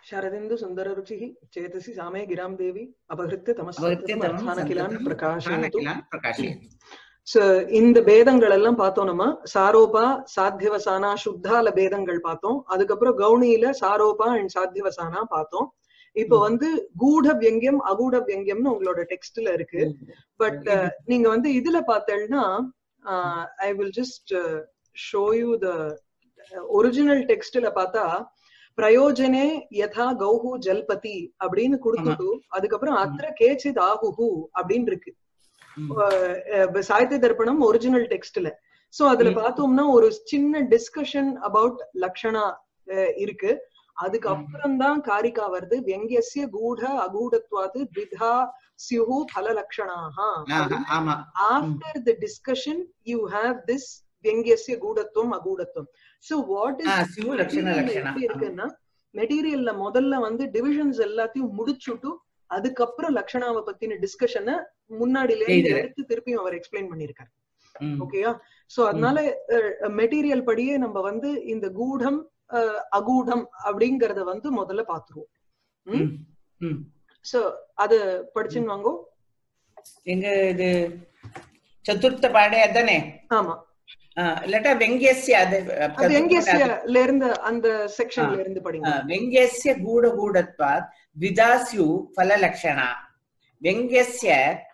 शरदिन्दु सुन्दररुचिः चेतसि सामे गिरां देवी अपहृत्य அவருக்கு तमस्सत्तम् தமம் अर्थानखिलान् சந்ததம் प्रकाशयतु அனகிலான் பிரகாஷயத்து So, இந்த பேதங்கள் எல்லாம் பார்த்தோம் நம்ம சாரோபா சாத்தியவசானா சுத்தால பேதங்கள் பார்த்தோம் அதுக்கப்புறம் கவுனியில சாரோபா அண்ட் சாத்தியவசானா பார்த்தோம் இப்ப ம். வந்து கூட வியங்கியம் அகூட வியங்கியம்னு உங்களோட டெக்ஸ்ட்ல இருக்கு பட் நீங்க வந்து இதுல பார்த்தேன்னா I will just show you the original டெக்ஸ்ட்ல பார்த்தா பிரயோஜனே யதா கௌஹு ஜல்பதி அப்படின்னு கொடுத்துட்டு அதுக்கப்புறம் அத்திர கேச்சித் ஆகுஹு அப்படின்னு இருக்கு ம். அஹ் சாகித்ய தர்ப்பணம் ஒரிஜினல் டெக்ஸ்ட்ல சோ அதுல ம். பார்த்தோம்னா ஒரு சின்ன டிஸ்கஷன் அபவுட் லக்ஷணா அஹ் இருக்கு அதுக்கு ம். அப்புறம் தான் காரிகா வருது வெங்கியசிய கூட அகூடத்வாது த்விதா சியுஹு பல லக்ஷணாஹா ஆஹா, ஆமா after the discussion you have this வெங்கியசிய கூடத்துவம் அகூடத்துவம் சோ வாட் ஆ, இஸ் சிவு லட்சண லட்சணா எப்படி இருக்குன்னா மெட்டீரியல்ல முதல்ல வந்து டிவிஷன்ஸ் எல்லாத்தையும் முடிச்சுட்டு அதுக்கப்புறம் லக்ஷணாவை பத்தின டிஸ்கஷனை முன்னாடில இருந்து எழுதுற. எடுத்து திருப்பியும் அவர் எக்ஸ்பிளைன் பண்ணிருக்காரு ம். ஓகேயா சோ அதனால மெட்டீரியல் படியே நம்ம வந்து இந்த கூடம் அஹ், அகூடம் அப்படிங்கறத வந்து முதல்ல பாத்துருவோம் ம். ம். சோ அது படிச்சுன்னு வாங்கோ எங்க இது சதுர்த்த பாடே அதானே ஆமா ஆ, இல்லாட்டா வெங்கியஸ்ய அது அது எங்கேசியல இருந்து அந்த செக்ஷன்ல இருந்து படிங்க व्यङ्ग्यस्य गूढगूढत्वात् विदास्यु फललक्षणा व्यङ्ग्यस्य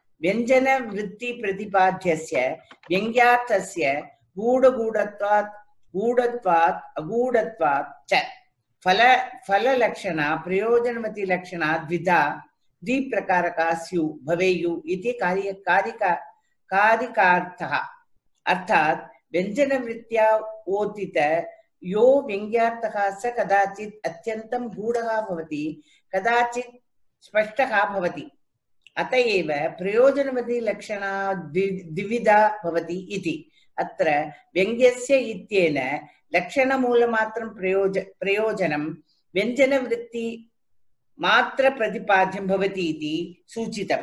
व्यञ्जनवृत्तिप्रतिपाद्यस्य व्यङ्ग्यार्थस्य गूढगूढत्वात् गूढत्वात् अगूढत्वात् च फल फललक्षणा प्रयोजनमति लक्षणा द्विधा द्विप्रकारका स्यु भवेयु इति कार्य कारिका कारिकार्थः अर्थात् व्यञ्जनवृत्त्या ओतित यो व्यङ्ग्यार्थः स कदाचित् अत्यन्तं गूढः भवति कदाचित् स्पष्टः भवति अत एव प्रयोजनवती लक्षणा द्वि- द्विविधा भवति इति अत्र व्यङ्ग्यस्य इत्येन लक्षणमूलमात्रं प्रयोज प्रयोजनं व्यञ्जनवृत्ति मात्रप्रतिपाद्यं भवति इति सूचितं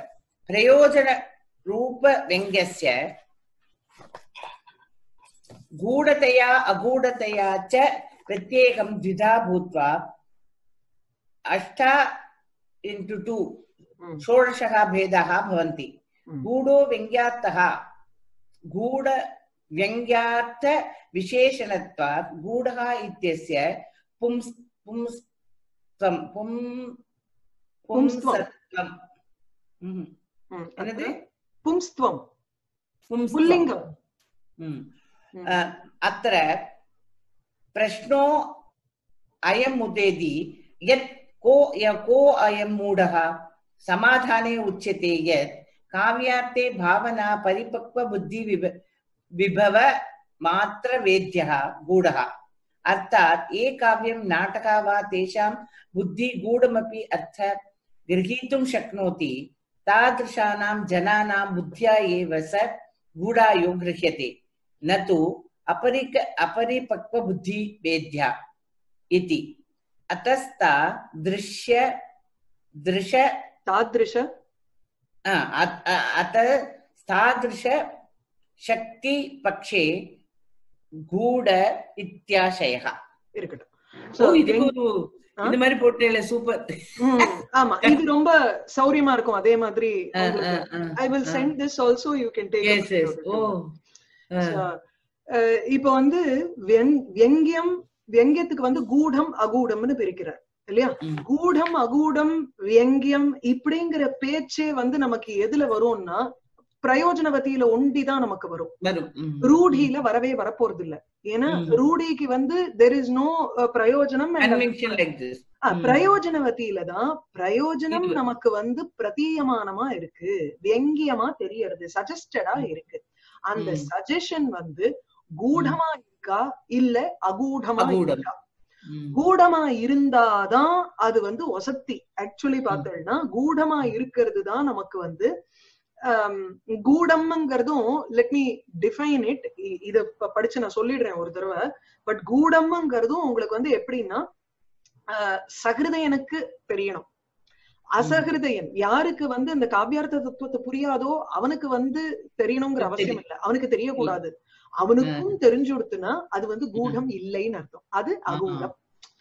प्रयोजनरूपव्यङ्ग्यस्य गूढतया अगूढतया च प्रत्येकं द्विधा भूत्वा अष्ट इण्टु टु ம், षोडशः भेदाः भवन्ति ம். गूढो व्यङ्ग्यार्थः गूढ व्यङ्ग्यार्थ विशेषणत्वात् गूढः इत्यस्य पुंस् पुंस्त्वं पुं पुंस्त्वं. पुंसत्वम् ம். ம். என்னது பும்ஸ்துவம் पुंस्त्वं. புல்லிங்கம் ம். ம். अ, अत्र प्रश्नो अयम् उदेति यत् को य को अयं मूढः समाधाने उच्यते यत् काव्यार्थे भावना परिपक्वबुद्धिविभ विभव मात्रवेद्यः गूढः अर्थात् ये काव्यं नाटकः वा तेषां बुद्धिगूढमपि अर्थ गृहीतुं शक्नोति तादृशानां जनानां बुद्ध्या एव स गूढायो गृह्यते न तु अपरिक अपरिपक्वबुद्धि वेद्या इति अतस्ता दृश्य दृश தாத்ருஷ अ, अ- अ- अत तादृश शक्तिपक्षे गूढ इत्याशयः இருக்கட்டும் ஓ So, இதுக்கு வெங்- ஒரு ஆ? இந்த மாதிரி போட்டேல சூப்பர் ம், ஆமா இது ரொம்ப சௌரியமா இருக்கும் அதே மாதிரி I will send this also you can yes yes take oh ah, இப்ப வந்து வெங்- வெங்கியம் வெங்கியத்துக்கு வந்து கூடம் அகூடம்னு பிரிக்கிறார் இல்லையா ம். கூடம் அகூடம் வெங்கியம் இப்படிங்கிற பேச்சே வந்து நமக்கு எதுல வரும்னா பிரயோஜனவதியில ஒண்டிதான் நமக்கு வரும் வரும் ம். ரூடியில வரவே வரப்போறது இல்ல ஏன்னா ம். ரூடிக்கு வந்து தெர் இஸ் நோ பிரயோஜனம் and Convention like this. ஆ, ம். பிரயோஜனவதியில தான் பிரயோஜனம் இது. நமக்கு வந்து பிரதீயமானமா இருக்கு வெங்கியமா தெரியறது சஜஸ்டடா ம். இருக்கு அந்த ம். சஜஷன் வந்து கூடமா இருக்கா இல்ல அகூடமா அகூடம். இருக்கா ம். கூடமா இருந்தாதான் அது வந்து ஒசத்தி ஆக்சுவலி பார்த்தோம்னா கூடமா இருக்கிறது தான் நமக்கு வந்து ஆம், கூடம்ங்கிறதும் லெட் மீ டிஃபைன் இட் இத ப- படிச்சு நான் சொல்லிடுறேன் ஒரு தடவை பட் கூடம்ங்கிறதும் உங்களுக்கு வந்து எப்படின்னா ஆஹ், சகிருதயனுக்கு தெரியணும் அசகிருதயன் யாருக்கு வந்து இந்த காவியார்த்த தத்துவத்தை புரியாதோ அவனுக்கு வந்து தெரியணுங்கிற அவசியம் இல்ல அவனுக்கு தெரியக்கூடாது அவனுக்கும் தெரிஞ்சு கொடுத்துனா அது வந்து கூடம் இல்லைன்னு அர்த்தம் அது அகூடம்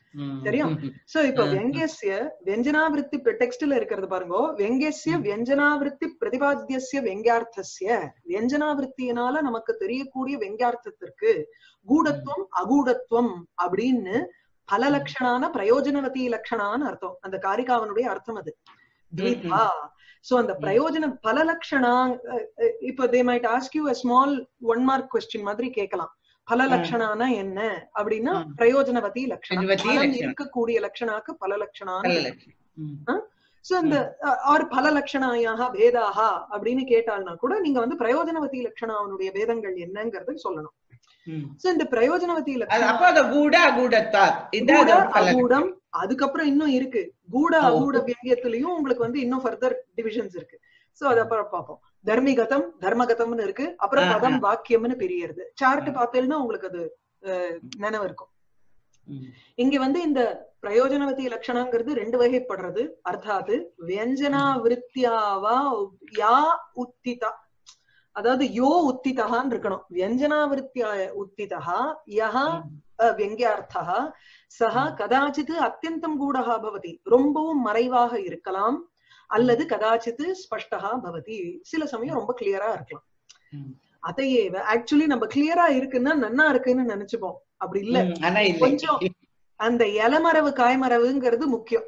ம். சரியா? சோ இப்ப ஆ. வெங்கஸ்ய வெஞ்சனாவிருத்தி டெக்ஸ்ட்ல இருக்கிறது பாருங்க வெங்கஸ்ய ம். வெஞ்சனாவிருத்தி பிரதிபாத்தியஸ்ய வெங்கார்த்தஸ்ய வெஞ்சனாவிருத்தியினால நமக்கு தெரியக்கூடிய வெங்கார்த்தத்திற்கு கூடத்துவம் அகூடத்துவம் அப்படின்னு பல லட்சணான பிரயோஜனவதி லட்சணான்னு அர்த்தம் அந்த காரிகாவனுடைய அர்த்தம் அது த்விதா சோ அந்த ம். பிரயோஜன பல லட்சணா அஹ், அஹ், இப்ப they might ask you a small one mark question மாதிரி கேட்கலாம் பல ஆ. லட்சணானா என்ன அப்படின்னா ஆ. பிரயோஜனவதி லட்சணம் பிரயோஜனவதி பலன் லட்சணம். இருக்கக்கூடிய லட்சணாக்கு பல லட்சணான்னு நல்ல லட்சணம். ம். சோ அந்த ஆர் பல லட்சணாயாக பேதாகா அப்படின்னு கேட்டால்னா கூட நீங்க வந்து பிரயோஜனவதி லட்சணாவனுடைய பேதங்கள் என்னங்கறத சொல்லணும் ம். சோ இந்த பிரயோஜனவதி அது லட்சணம் அப்போ அந்த கூட அகூடத்தார் இதான் கூட அதோட பலன். அகூடம் அதுக்கப்புறம் இன்னும் இருக்கு கூட ஓ. அகூட வியங்கியத்திலயும் உங்களுக்கு வந்து இன்னும் ஃபர்தர் டிவிஷன்ஸ் இருக்கு சோ அது அப்புறம் பார்ப்போம் தர்மிகதம் தர்மகதம்னு இருக்கு அப்புறம் ஆ, பதம் ஆ. வாக்கியம்னு பிரியறது சார்ட் ஆ. பார்த்தேன்னா உங்களுக்கு அது அஹ், நினைவு இருக்கும் ம். இங்க வந்து இந்த பிரயோஜனவதி லட்சணங்கிறது ரெண்டு வகைப்படுறது அர்த்தாத் வியஞ்சனா விருத்தியாவா யா உத்திதா அதாவது யோ உத்திதகான்னு இருக்கணும் வியஞ்சனா விருத்தியா உத்திதா யஹா அஹ், வியங்கியார்த்தா சஹா கதாச்சித் அத்தியந்தம் கூடஹா பவதி ரொம்பவும் மறைவாக இருக்கலாம் அல்லது கதாச்சித் ஸ்பஷ்டஹா பவதி சில சமயம் ரொம்ப கிளியரா இருக்கலாம் ம். அதையே ஆக்சுவலி நம்ம கிளியரா இருக்குன்னா நன்னா இருக்குன்னு நினைச்சுப்போம் அப்படி இல்ல ம். ஆனா இல்லை. கொஞ்சம் அந்த இலமரவு காய்மரவுங்கிறது முக்கியம்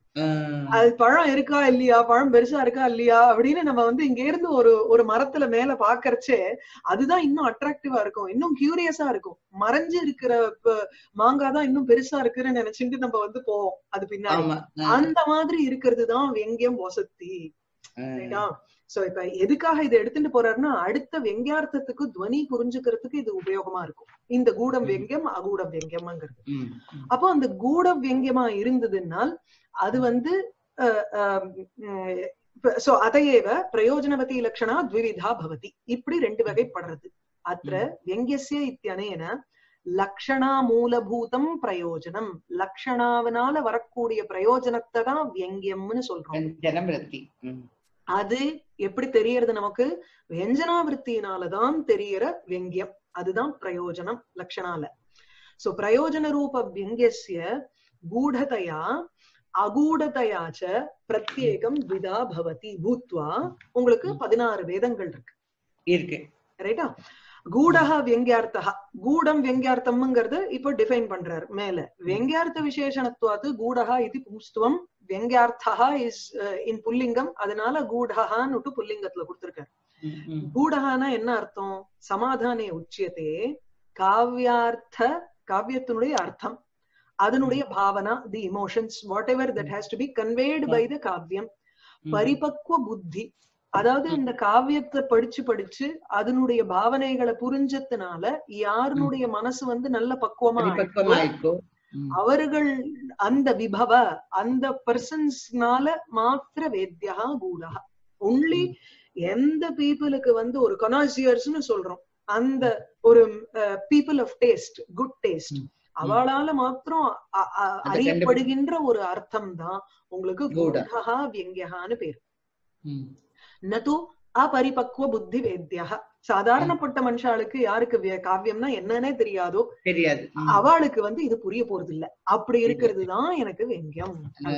ம். அது பழம் இருக்கா இல்லையா பழம் பெருசா இருக்கா இல்லையா அப்படின்னு நம்ம வந்து இங்க இருந்து ஒரு ஒரு மரத்துல மேல பாக்கறச்சே அதுதான் இன்னும் அட்ராக்டிவா இருக்கும் இன்னும் கியூரியஸா இருக்கும் மறைஞ்சு இருக்கிற ப- மாங்காய் தான் இன்னும் பெருசா இருக்குன்னு நினைச்சுட்டு நம்ம வந்து போவோம் அது பின்னாடி ஆமா. அந்த மாதிரி இருக்கிறது தான் வெங்கியம் வசத்தி ம். ரைட்டா சோ இப்ப எதுக்காக இதை எடுத்துட்டு போறாருன்னா அடுத்த வெங்கியார்த்தத்துக்கு துவனி புரிஞ்சுக்கிறதுக்கு இது உபயோகமா இருக்கும் இந்த கூடம் ம். வெங்கியம் அகூடம் வெங்கியம்ங்கிறது ம். ம். அப்போ அந்த கூட வியங்கியமா இருந்ததுனால் அது வந்து சோ அதையேவ பிரயோஜனவதி லட்சணா த்விவிதா பவதி இப்படி ரெண்டு வகைப்படுறது அத்த வியங்கியசிய இத்தியனேன லக்ஷணா மூலபூதம் பிரயோஜனம் லக்ஷணாவினால வரக்கூடிய பிரயோஜனத்தை தான் வியங்கியம்னு சொல்றோம் வெஞ்சனம் விருத்தி. ம். அது எப்படி தெரியறது நமக்கு வியஞ்சனாவிருத்தியினாலதான் தெரியற வியங்கியம் அதுதான் பிரயோஜனம் லட்சணால சோ பிரயோஜன ரூப வியங்கியஸ்ய கூடதையா அகூடதையா ச பிரத்யேகம் விதா பவதி பூத்வா உங்களுக்கு பதினாறு வேதங்கள் இருக்கு இருக்கு ரைட்டா கூடஹா வியங்கியார்த்தா கூடம் வியங்கியார்த்தம்ங்கிறது இப்போ டிஃபைன் பண்றாரு மேல வியங்கியார்த்த விசேஷணத்துவாத்து கூடஹா இது பும்ஸ்துவம் வியங்கியார்த்தா இஸ் இன் புல்லிங்கம் அதனால கூடஹான்னு புல்லிங்கத்துல கொடுத்திருக்காரு ம். ம். கூடஹானா என்ன அர்த்தம் சமாதானே உச்சியத்தே காவியார்த்த காவியத்தினுடைய அர்த்தம் அதனுடைய பாவனா the emotions whatever that has to be conveyed by the காவியம் ம். பரிபக்வ புத்தி அதாவது இந்த காவியத்தை படிச்சு படிச்சு அதனுடைய பாவனைகளை புரிஞ்சதுனால யாருனுடைய மனசு வந்து நல்ல பக்குவமா ஆயிடுச்சோ, பரிபக்வமாயிருக்கோ. ம். அவர்கள் அந்த விபவ அந்த பர்சன்ஸ்னால மாத்திர வேத்யா கூடா ஒன்லி எந்த பீப்புளுக்கு வந்து ஒரு கொனாசியர்ஸ்னு சொல்றோம் அந்த ஒரு people of taste good taste ம். அவளால மாத்திரம் அ- அ- அந்த அறியப்படுகின்ற ஒரு அர்த்தம் தான் உங்களுக்கு கூட. கூடஹா வியங்கியகான்னு பேர் ம். நது அபரிபக்வ புத்தி வேத்யா சாதாரணப்பட்ட மனுஷாளுக்கு யாருக்கு வே- காவியம்னா என்னன்னே தெரியாதோ தெரியாது ம். அவளுக்கு வந்து இது புரிய போறது இல்ல அப்படி இருக்கிறது தான் எனக்கு வெங்கியம்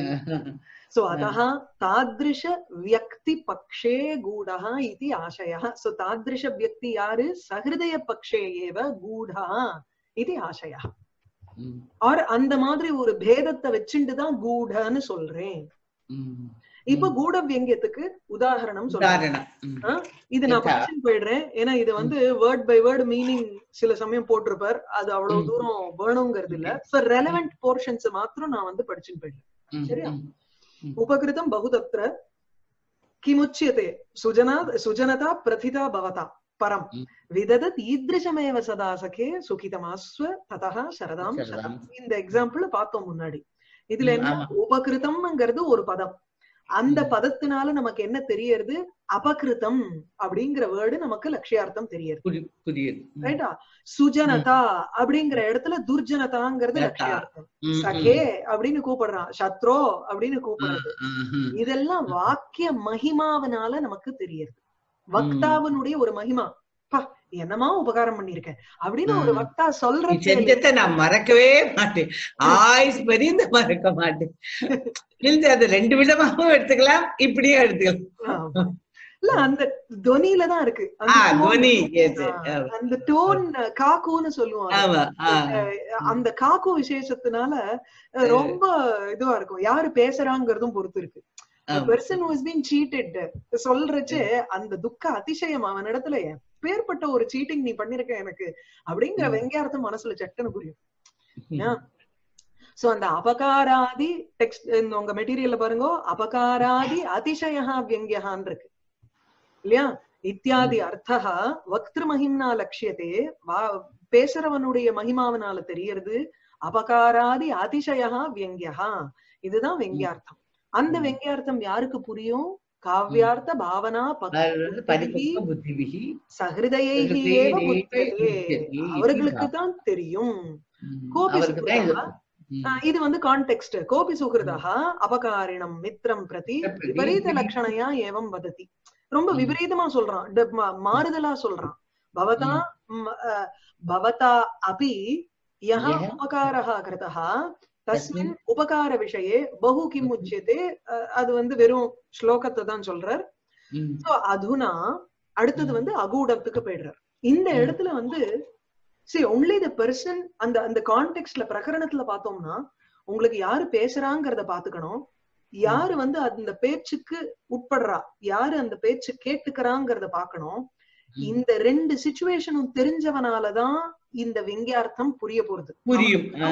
சோ அதः தாத்ருஷ வியக்தி பக்ஷே கூடः இதி ஆசயः சோ தாத்ருஷ வியக்தி யாரு சஹிருதய பக்ஷே ஏவ கூடः இது ஆசயः ம். ஆர் அந்த மாதிரி ஒரு பேதத்தை வச்சுட்டு தான் கூடன்னு சொல்றேன் ம். இப்ப கூட வியங்கியத்துக்கு உதாரணம் சொல்றேன் உதாரணம் ம். இது நான் யதா. படிச்சுட்டு போயிடுறேன் ஏன்னா இது வந்து வேர்ட் பை வேர்ட் மீனிங் சில சமயம் போட்டிருப்பார் அது அவ்வளவு ம். தூரம் வேணுங்கிறது இல்ல ஃபார் ரெலவெண்ட் போர்ஷன்ஸ் மாத்திரம் நான் வந்து படிச்சுட்டு போயிடுறேன் ம். சரியா? ம். उपकृतं बहुतत्र किमुच्यते सुजना सुजनता प्रथिता भवता परम् ம். विददत् ईदृशमेव सदा सखे சுகிதமாஸ்வ ததா சரதாம் சரதாம். சதம் இந்த எக்ஸாம்பிள் பார்த்தோம் முன்னாடி இதுல ம், என்ன ஆமா. உபகிருதம்ங்கிறது ஒரு பதம் அந்த ம். பதத்தினால நமக்கு என்ன தெரியறது அபகிருதம் அப்படிங்கிற வேர்டு நமக்கு லட்சியார்த்தம் தெரியறது புதி- புதியது ம். ரைட்டா சுஜனதா அப்படிங்கிற இடத்துல துர்ஜனதாங்கிறது லதா. லட்சியார்த்தம் ம், சகே அப்படின்னு கூப்பிடுறான் சத்ரோ அப்படின்னு கூப்பிடுறது ம், ம். இதெல்லாம் வாக்கிய மகிமாவனால நமக்கு தெரியுது வக்தாவனுடைய ஒரு மகிமா பா என்னமா உபகாரம் பண்ணிருக்கேன் அப்படின்னு ஒரு ம். வக்தா நீ சொல்றது செஞ்சதை நான் மறக்கவே மாட்டேன் ஆயுஸ் பெரிய மறக்க மாட்டேன் இல்ல அது ரெண்டு விதமாவும் எடுத்துக்கலாம் இப்படியும் எடுத்துக்கலாம் ஆமா. இல்ல அந்த துவனியில தான் இருக்கு அந்த ஆ tone- துவனி yes, ஆ, ஆ, அந்த டோன் காக்குன்னு சொல்லுவாங்க ஆமா ஆ, அந்த காக்கு விசேஷத்தினால அஹ், ரொம்ப இதுவா இருக்கும் யாரு பேசுறாங்கிறதும் பொறுத்து இருக்கு ஆமா. பெர்சன் ஹூ பீன் சீட்டட் சொல்றச்சு அந்த துக்க அதிசயம் அவன் இடத்துல பேர்பட்ட ஒரு சீட்டிங் நீ பண்ணிருக்க எனக்கு அப்படிங்கிற ம். வெங்காரத்தை மனசுல சட்டுன்னு புரியும் சோ அந்த அபகாராதி டெக்ஸ்ட் உங்க மெட்டீரியல்ல பாருங்க அபகாராதி அதிசயா வியங்கியகான் இருக்கு இல்லையா இத்தியாதி அர்த்தா வக்திரு மகிம்னா லட்சியத்தே வா பேசுறவனுடைய மகிமாவனால தெரியறது அபகாராதி அதிசயா வியங்கியா இதுதான் வெங்கியார்த்தம் அந்த ம். வெங்கியார்த்தம் யாருக்கு புரியும் காவ்யார்த்த பாவனா அதாவது பக்தி பரிபக்வ புத்திவிஹி சஹிருதயைஹி ஹிருதயே ஏவ புத்தியதே. புத்தியதே. அவர்களுக்கு தான் தெரியும் ம், கோபி அவருக்கு தான் இது சுக்ரஹா. ம், ஆஹ் இது வந்து கான்டெக்ஸ்ட் கோபி சுகிருதா அபகாரிணம் மித்ரம் பிரதி பிரதி விபரீத விபரீத- லட்சணையா ஏவம் வததி ரொம்ப ம். விபரீதமா சொல்றான் ட- ம- மாறுதலா சொல்றான் பவதா ம், அஹ், பவதா அபி யஹ யஹ உபகாரः கிருதः தஸ்மின் உபகார விஷயே பகு கிம் உச்சியதே அஹ், அது வந்து வெறும் ஸ்லோகத்தை தான் சொல்றார் ம், சோ அதுனா அடுத்தது ம். வந்து அகூடத்துக்கு போயிடுறார் இந்த ம். இடத்துல வந்து see only the person அந்த அந்த கான்டெக்ட்ல பிரகரணத்துல பார்த்தோம்னா உங்களுக்கு யாரு பேசுறாங்கிறத பாத்துக்கணும் யாரு வந்து அந்த பேச்சுக்கு உட்படுறா யாரு அந்த பேச்சு கேட்டுக்கிறாங்கிறத பார்க்கணும் ம். இந்த ரெண்டு சுச்சுவேஷனும் தெரிஞ்சவனாலதான் இந்த விங்கியார்த்தம் புரிய போறது புரியும் ஆ,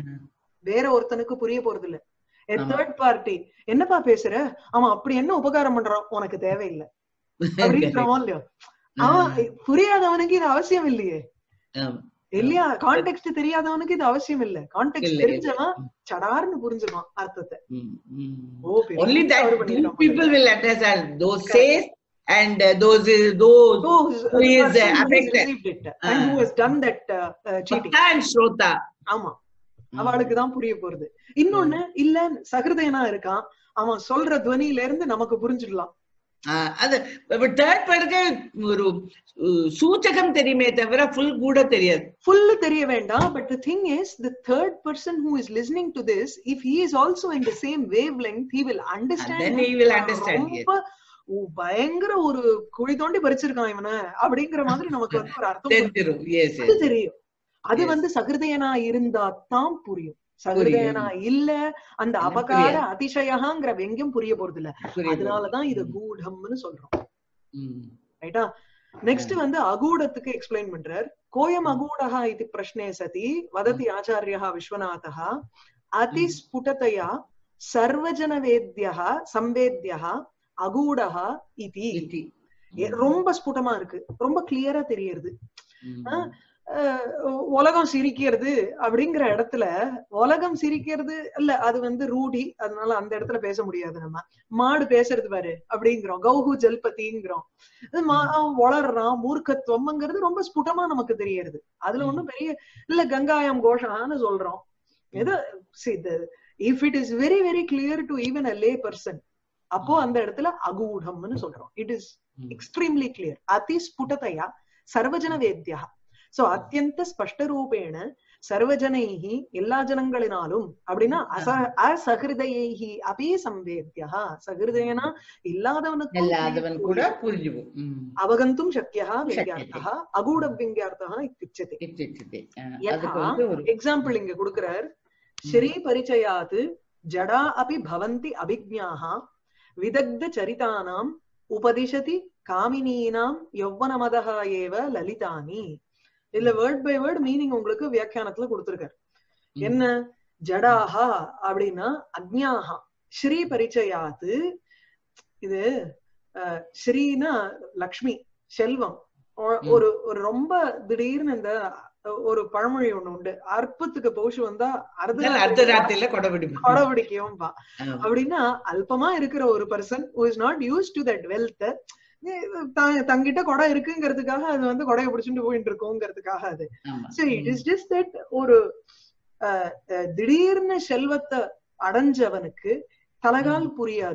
வேற ஒருத்தனுக்கு புரிய போறது இல்ல ஆமா. தேர்ட் பார்ட்டி என்னப்பா பேசுற அவன் அப்படி என்ன உபகாரம் பண்றான் உனக்கு தேவையில்லை அப்படின்றவன் இல்லையோ அவன் புரியாதவனுக்கு இது அவசியம் இல்லையே ஆமா. இல்லையா கான்டெக்ட் தெரியாதவனுக்கு இது அவசியம் இல்ல கான்டெக்ட் இல்ல, இல்ல. தெரிஞ்சவன் சடார்னு புரிஞ்சுவான் அர்த்தத்தை ம், ம். ஓ பெரிய only that தவறு two பண்ணிருக்கான் people will understand those says and uh, those is those Those, Who the is, person uh, who has affected. received it and who has done that uh, uh, cheating Bhakta and Shrota. ஆமா அவளுக்கு தான் புரிய போறது இன்னொன்னு இல்ல சகிருதயனா இருக்கான் அவன் சொல்ற துவனியில இருந்து நமக்கு புரிஞ்சிடலாம் ஆஹ் அது தேர்ட் பேருக்கு ஒரு uh, சூச்சகம் தெரியுமே தவிர ஃபுல் கூட தெரியாது ஃபுல்லு தெரிய வேண்டாம் but the thing is the third person who is listening to this if he is also in the same wave length he will And then understand he will understand, yes. ரொம்ப ஓ, பயங்கர ஒரு குழி தோண்டி பறிச்சிருக்கான் இவனை அப்படிங்கிற மாதிரி நமக்கு வந்து ஒரு அர்த்தம் புரியும். தெரிஞ்சிரும் எஸ் அது தெரியும் அது Yes. வந்து சகிருதயனா இருந்தா தான் புரியும் சகிருதயனா இல்ல அந்த எனக்கு அபகார புரியாது. அதிசயகாங்கிற வெங்கம் புரிய போறது இல்ல அதனாலதான் இது கூடம்னு சொல்றோம் ரைட்டா நெக்ஸ்ட் வந்து அகூடத்துக்கு எக்ஸ்பிளைன் பண்றார் கோயம் அகூடஹா இது பிரஷ்னே சதி வததி ஆச்சாரியா விஸ்வநாதः அதிஸ்புடதயா சர்வஜன வேத்யः சம்வேத்யः அகூடஹ இதி எ- ரொம்ப ஸ்புடமா இருக்கு ரொம்ப கிளியரா தெரியறது அஹ் உலகம் சிரிக்கிறது அப்படிங்கிற இடத்துல உலகம் சிரிக்கிறது இல்ல அது வந்து ரூடி அதனால அந்த இடத்துல பேச முடியாது நம்ம மாடு பேசுறது பாரு அப்படிங்கிறோம் கௌஹு ஜல்பதிங்கிறோம் அது மா- அவன் வளர்றான் மூர்க்கத்துவம்ங்கிறது ரொம்ப ஸ்புடமா நமக்கு தெரியறது அதுல ஒண்ணும் பெரிய இல்ல கங்காயம் கோஷான்னு சொல்றோம் ஏதோ if it is very very clear to even a lay person அப்போ அந்த இடத்துல அகூடம்னு சொல்றோம் இட் இஸ் எக்ஸ்ட்ரீம்லி கிளியர் அதி ஸ்புடதையா சர்வஜன வேத்யா சோ அத்தியந்த ஸ்பஷ்டரூபேண சர்வஜனைஹி எல்லா ஜனங்களினாலும் அப்படின்னா அச அசகிருதையைஹி அபி சம்வேத்யா சகிருதயனா இல்லாதவனுக்கும் எல்லாதவன் கூட புரிஞ்சுக்கும் ம். அவகந்தும் சக்கியா விங்கியார்த்தா அகூட விங்கியார்த்தா இத்தியுச்சதே இத்தியுச்சிதே. ஆஹ் யதா அதுக்கு வந்து ஒரு எக்ஸாம்பிள் இங்க கொடுக்கிறார் ஸ்ரீ பரிச்சயாத் ஜடா அபி பவந்தி அபிஜ்ஞாः விதக்த சரிதானாம் உபதிஷதி காமினீனாம் யௌவனமதः ஏவ லலிதானி இதுல வேர்ட் பை வேர்ட் மீனிங் உங்களுக்கு வியாக்கியானத்துல கொடுத்திருக்காரு ம். என்ன ஜடாஹா அப்படின்னா அக்ஞாஹா ஸ்ரீ பரிச்சயாத்து இது அஹ், ஸ்ரீனா லக்ஷ்மி செல்வம் ஒ- ம். ஒரு ஒரு ரொம்ப திடீர்னு இந்த அஹ், ஒரு பழமொழி ஒண்ணு உண்டு அற்புத்துக்கு பௌஷு வந்தா அர்த்த அர்த்த ராத்திரில கொடை பிடிக்கும் கொடபிடிக்கும் ஆமா. அப்படின்னா அல்பமா இருக்கிற ஒரு person is not used to that wealth தங்கிட்ட கொடை இருக்குங்கிறதுக்காக அது வந்து கொடையை பிடிச்சிட்டு போயிட்டு இருக்கோங்கிறதுக்காக அது ஆமா. சரி இட் இஸ் ஜஸ்ட் தட் ஒரு அஹ், அஹ், திடீர்னு செல்வத்தை அடைஞ்சவனுக்கு தலகால் புரியாது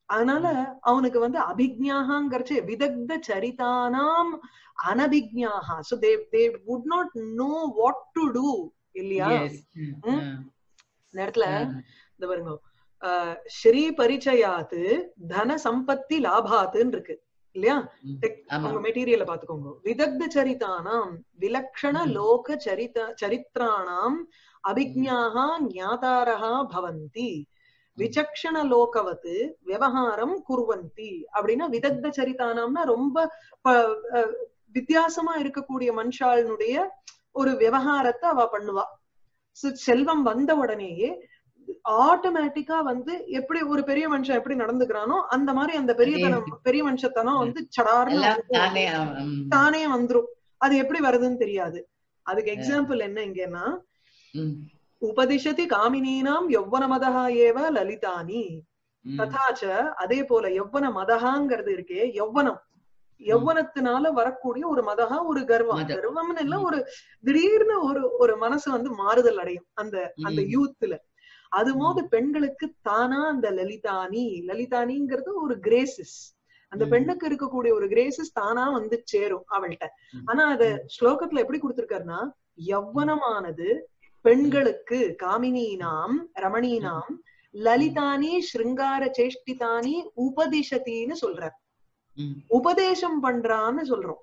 அதனால அவனுக்கு வந்து அபிஜ்ஞாகங்கிறச்சு விதக்த சரிதானாம் அனபிஜ்ஞாகா so they they would not know what to do இல்லையா Yes. ம், ம். ஆ. இந்த இடத்துல ஆ. இந்த பாருங்க ஆஹ் ஸ்ரீ பரிச்சயாத்து தன சம்பத்தி லாபாத்துன்னு இருக்கு இல்லையா ம். Tech- ஆமா உங்க மெட்டீரியல பாத்துக்கோங்க விதக்த சரிதானாம் விலக்ஷண ம். லோக சரித சரித்திராணாம் அபிஜ்ஞாகா ஞாதாரஹா பவந்தி விசக்ஷண லோகவத்து விவகாரம் குர்வந்தி அப்படின்னா விதக்த சரிதானாம்னா ரொம்ப ப- அஹ் வித்தியாசமா இருக்கக்கூடிய மனுஷாளுடைய ஒரு விவகாரத்தை அவ பண்ணுவா So, செல்வம் வந்த உடனேயே ஆட்டோமேட்டிக்கா வந்து எப்படி ஒரு பெரிய மனுஷன் எப்படி நடந்துக்கிறானோ அந்த மாதிரி அந்த பெரியதனம் பெரிய மனுஷத்தனம் வந்து சடார்னு எல்லாம் வந்து தானே ஆ- ம். தானே வந்துரும் அது எப்படி வருதுன்னு தெரியாது அதுக்கு எக்ஸாம்பிள் என்ன இங்கன்னா ம். உபதிஷதி காமினீனாம் யௌவன மதஹா ஏவ லலிதானி ம். ததாச்ச அதே போல யௌவன மதகாங்கிறது இருக்கே யௌவனம் யௌவனத்தினால வரக்கூடிய ஒரு மதகா ஒரு கர்வம் மதம். கர்வம்னு இல்ல ஒரு திடீர்னு ஒரு ஒரு மனசு வந்து மாறுதல் அடையும் அந்த அந்த ம். யூத்ல அது போது பெண்களுக்கு தானா அந்த லலிதானி லலிதானிங்கிறது ஒரு கிரேசஸ் அந்த ம். பெண்ணுக்கு இருக்கக்கூடிய ஒரு கிரேசஸ் தானா வந்து சேரும் அவள்கிட்ட ம். ஆனா அத ஸ்லோகத்துல எப்படி கொடுத்திருக்காருன்னா யவ்வனமானது பெண்களுக்கு காமினீனாம் ரமணீனாம் லலிதானி ஸ்ருங்கார சேஷ்டிதானி உபதிஷத்தின்னு சொல்றார் ம். உபதேசம் பண்றான்னு சொல்றோம்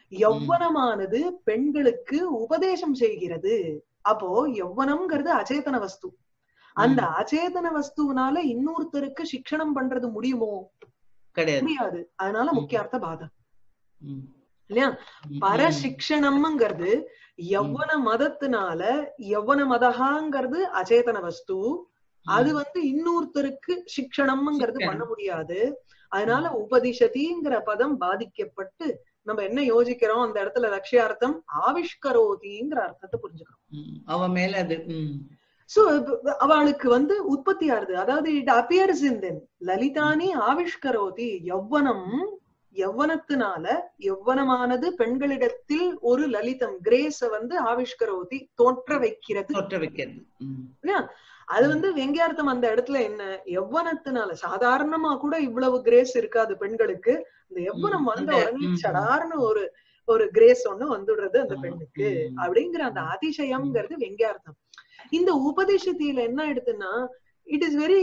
யவ்வனமானது பெண்களுக்கு உபதேசம் செய்கிறது அப்போ யவ்வனம்ங்கிறது அச்சேதன வஸ்து அந்த அச்சேதன வஸ்துவினால இன்னொருத்தருக்கு சிக்ஷணம் பண்றது முடியுமோ கிடையாது முடியாது அதனால ம். முக்கியார்த்த பாதம் ம். இல்லையா ம். பரசிக்ஷணம்ங்கிறது யவ்வன மதத்தினால யவ்வன மதகாங்கிறது அச்சேதன வஸ்து அது வந்து இன்னொருத்தருக்கு சிக்ஷணம்ங்கிறது சிக்ஷணம். பண்ண முடியாது அதனால உபதிஷதிங்கிற பதம் பாதிக்கப்பட்டு நம்ம என்ன யோசிக்கிறோம் அந்த இடத்துல லட்சியார்த்தம் ஆவிஷ்கரோதிங்கிற அர்த்தத்தை புரிஞ்சுக்கிறோம் ம். அவன் மேல அது ம். சோ அவளுக்கு வந்து உற்பத்தி ஆறுது அதாவது இட் அப்பியர்ஸ் இன் தென் லலிதானி ஆவிஷ்கரோதி யவ்வனம் யவ்வனத்தினால யவ்வனமானது பெண்களிடத்தில் ஒரு லலிதம் கிரேஸ வந்து ஆவிஷ்கரோதி தோற்ற வைக்கிறது தொற்ற வைக்கிறது ம். இல்லையா அது வந்து வெங்கியார்த்தம் அந்த இடத்துல என்ன எவ்வனத்தினால சாதாரணமா கூட இவ்வளவு கிரேஸ் இருக்காது பெண்களுக்கு இந்த எவ்வனம் ம், வந்த அந்த- உடனே ம், ம். சடார்னு ஒரு ஒரு கிரேஸ் ஒண்ணு வந்துடுறது அந்த ஆமா. பெண்ணுக்கு ம். அப்படிங்கிற அந்த அதிசயம்ங்கிறது வெங்கியார்த்தம் இந்த உபதேசத்தில என்ன ஆயிடுதுன்னா it is very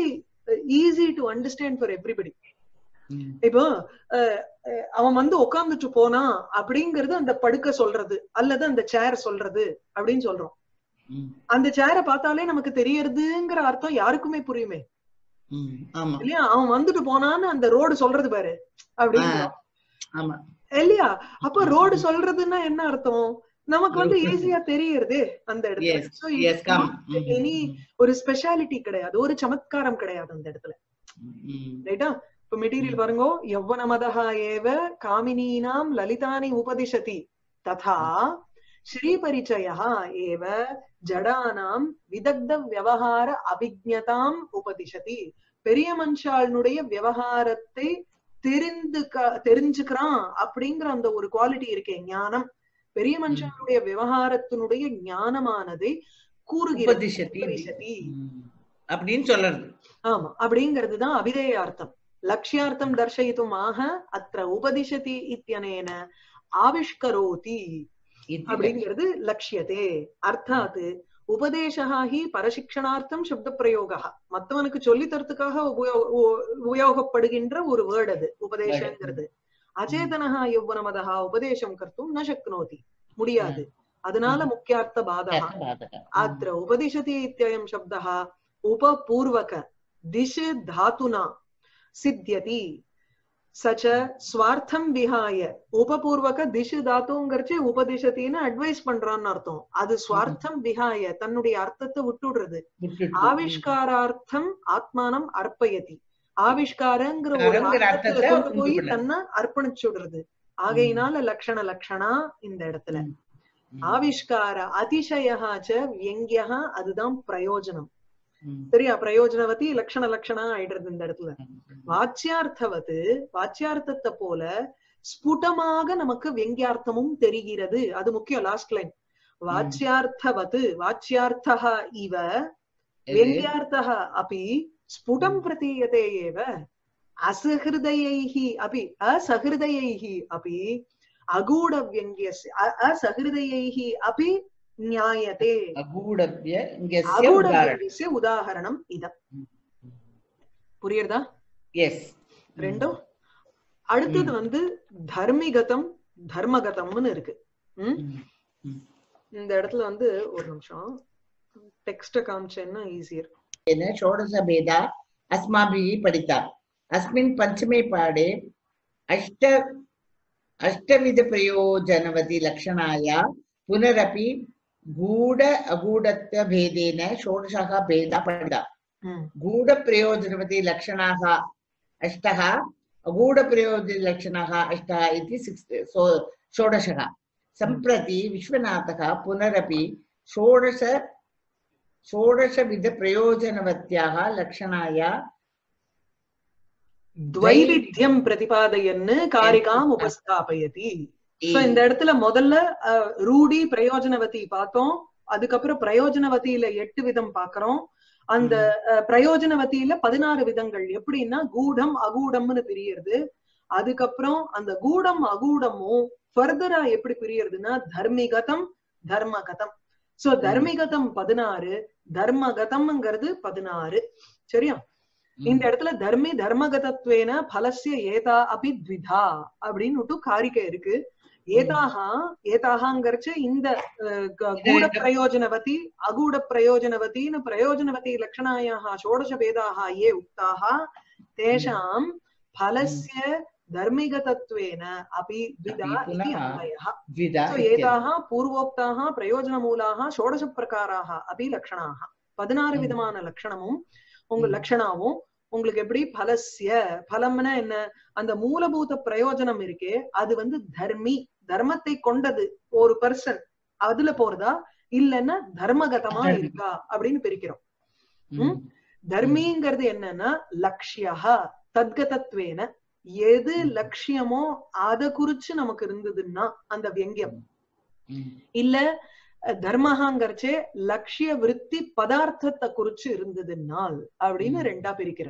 easy to understand for everybody ம். இப்போ அஹ், அஹ், அவன் வந்து உட்கார்ந்துட்டு போனா அப்படிங்கறது அந்த படுக்க சொல்றது அல்லது அந்த சேர் சொல்றது அப்படின்னு சொல்றோம் ம். அந்த சேரை பார்த்தாலே நமக்கு தெரியறதுங்கிற அர்த்தம் யாருக்குமே புரியுமே ம். ஆமா இல்லையா அவன் வந்துட்டு போனான்னு அந்த ரோடு சொல்றது பாரு அப்படின்னு ஆமா இல்லையா அப்ப ரோடு சொல்றதுன்னா என்ன அர்த்தம் நமக்கு வந்து ஈஸியா தெரியறதே அந்த இடத்துல Yes, So, yes, it's come. not ம். any ஒரு ஸ்பெஷாலிட்டி கிடையாது ஒரு சமத்காரம் கிடையாது அந்த இடத்துல ம். ரைட்டா இப்ப மெட்டீரியல் பாருங்க யவ்வன மதஹா ஏவ காமினீனாம் லலிதானி உபதிஷதி ததா ஸ்ரீபரிச்சயா ஏவ ஜடானாம் விதக்த விவகார அபிஜ்ஞதாம் உபதிஷதி பெரிய மனுஷாளுடைய விவகாரத்தை தெரிந்து தெரிஞ்சுக்கிறான் அப்படிங்கிற அந்த ஒரு குவாலிட்டி இருக்கே ஞானம் பெரிய மனுஷனுடைய விவகாரத்தினுடைய ஞானமானதை கூறுகிறது உபதிஷதி உபதிஷதி ம். அப்படின்னு சொல்றது ஆமா அப்படிங்கிறதுதான் அபிதேயார்த்தம் லட்சியார்த்தம் தர்ஷயித்தும் ஆக அத்த உபதிஷதி இத்தியனேன ஆவிஷ்கரோதி இது அப்படிங்கிறது லட்சியதே அர்த்தாத் உபதேசா ஹி பரசிக்ஷணார்த்தம் சப்த பிரயோகா மத்தவனுக்கு சொல்லி தரத்துக்காக உபயோ- உ- உபயோகப்படுகின்ற ஒரு வேர்ட் அது உபதேசங்கிறது அச்சேதனஹா யௌவனமதா உபதேசம் கர்த்தும் ந சக்னோதி முடியாது அதனால முக்கியார்த்த பாதகா பாதகம். अत्र उपदिशति इत्ययं शब्दः उपपूर्वक दिश धातुना सिद्ध्यति स च स्वार्थं विहाय உபபூர்வக திஷு தாத்துங்கிறச்சு உபதிஷத்தின்னு அட்வைஸ் பண்றான்னு அர்த்தம் அது ஸ்வார்த்தம் விஹாய தன்னுடைய அர்த்தத்தை விட்டுடுறது விட்டுட்டு. ஆவிஷ்காரார்த்தம் ஆத்மானம் அர்ப்பயதி ஆவிஷ்காரங்கிற ஒரு ஆவிஷ்காரங்கிற அர்த்தத்தை அர்த்தத்தை கொண்டு போய் உண்டு பண்ண. தன்னை அர்ப்பணிச்சுடுறது ஆகையினால லக்ஷண லக்ஷணா இந்த இடத்துல ம். ம். ஆவிஷ்கார அதிசயா ச வியங்கியா அதுதான் பிரயோஜனம் ம். சரியா பிரயோஜனவதி லக்ஷண லக்ஷணா ஆயிடுறது இந்த இடத்துல ம். வாச்சியார்த்தவது வாச்சியார்த்தத்தை போல ஸ்புடமாக நமக்கு வெங்கியார்த்தமும் தெரிகிறது அது முக்கியம் லாஸ்ட் லைன் வாச்சியார்த்தவது வாச்சியார்த்தः இவ இது வெங்கியார்த்தः अपि ஸ்புடம் பிரதீயதே ஏவ असहृदयैः अपि असहृदयैः अपि अगूढव्यङ्ग्यस्य अ- असहृदयैः अपि ज्ञायते அகூடவிய இங்கஸ்ய உதாரணம் அகூடவ்யங்கியस्य உதாகரணம் இதம் புரியுறதா எஸ் ரெண்டும் அடுத்தது வந்து தர்மிகதம் தர்மகதம்னு இருக்கு ம்? இந்த இடத்துல வந்து ஒரு நிமிஷம் டெக்ஸ்ட காமிச்சேன்னா ஈஸியர் षोडशभेदा अस्माभिः पठिता अस्मिन् पञ्चमे पाठे अष्ट अष्टविधप्रयोजनवति लक्षणाय पुनरपि गूढ अगूढत्वभेदेन षोडशः भेदः पठिता गूढप्रयोजनवति लक्षणाः अष्टः अगूढप्रयोजनलक्षणाः अष्टः इति सिक्स् सो षोडशः सम्प्रति विश्वनाथः पुनरपि षोडश षोडशविधप्रयोजनवत्याः लक्षणाय துவைவித்தியம் பிரதிபாதையன்னு காரிகாம் உபஸ்தாபயதி So, இந்த இடத்துல முதல்ல அஹ், ரூடி பிரயோஜனவதி பார்த்தோம் அதுக்கப்புறம் பிரயோஜனவதியில எட்டு விதம் பாக்குறோம் அந்த அஹ், பிரயோஜனவதியில பதினாறு விதங்கள் எப்படின்னா கூடம் அகூடம்னு பிரியறது அதுக்கப்புறம் அந்த கூடம் அகூடமும் ஃபர்தரா எப்படி பிரியறதுன்னா தர்மிகதம் தர்மகதம் சோ தர்மிகதம் பதினாறு தர்மகதம்ங்கிறது பதினாறு சரியா இந்த இடத்துல தர்மி தர்மகதத்வேன பலசிய ஏதா அபி த்விதா அப்படின்னு காரிக்கை இருக்கு ஏதாகா ஏதாகாங்கிறச்சு இந்த அஹ், க- கூட பிரயோஜனவதி அகூட பிரயோஜனவதின்னு பிரயோஜனவதி லட்சணாயாக ஷோடச பேதாக ये उक्ताः तेषां फलस्य धर्मिगतत्वेन अपि द्विधा अपि इति पुनः अन्वयः द्विधा So, इत्यर्थः। एताः पूर्वोक्ताः प्रयोजनमूलाः षोडशप्रकाराः अपि லட்சணாக பதினாறு ம். விதமான லட்சணமும் உங்க ம். லட்சணாவும் உங்களுக்கு எப்படி பலஸ்ய பலம்னா என்ன அந்த மூலபூத பிரயோஜனம் இருக்கே அது வந்து தர்மி தர்மத்தை கொண்டது ஒரு பர்சன் அதுல போறதா இல்லைன்னா தர்மகதமா தர்மி. இருக்கா அப்படின்னு பிரிக்கிறோம் ம். தர்மிங்கிறது என்னன்னா லக்ஷ்யா தத்கதத்வேன எது ம். லட்சியமோ அத குறிச்சு நமக்கு இருந்ததுன்னா அந்த வியங்கியம் ம். இல்ல அஹ், தர்மஹாங்கரிச்சே லட்சிய விருத்தி பதார்த்தத்தை குறிச்சு இருந்ததுனால் அப்படின்னு ம். ரெண்டா பிரிக்கிற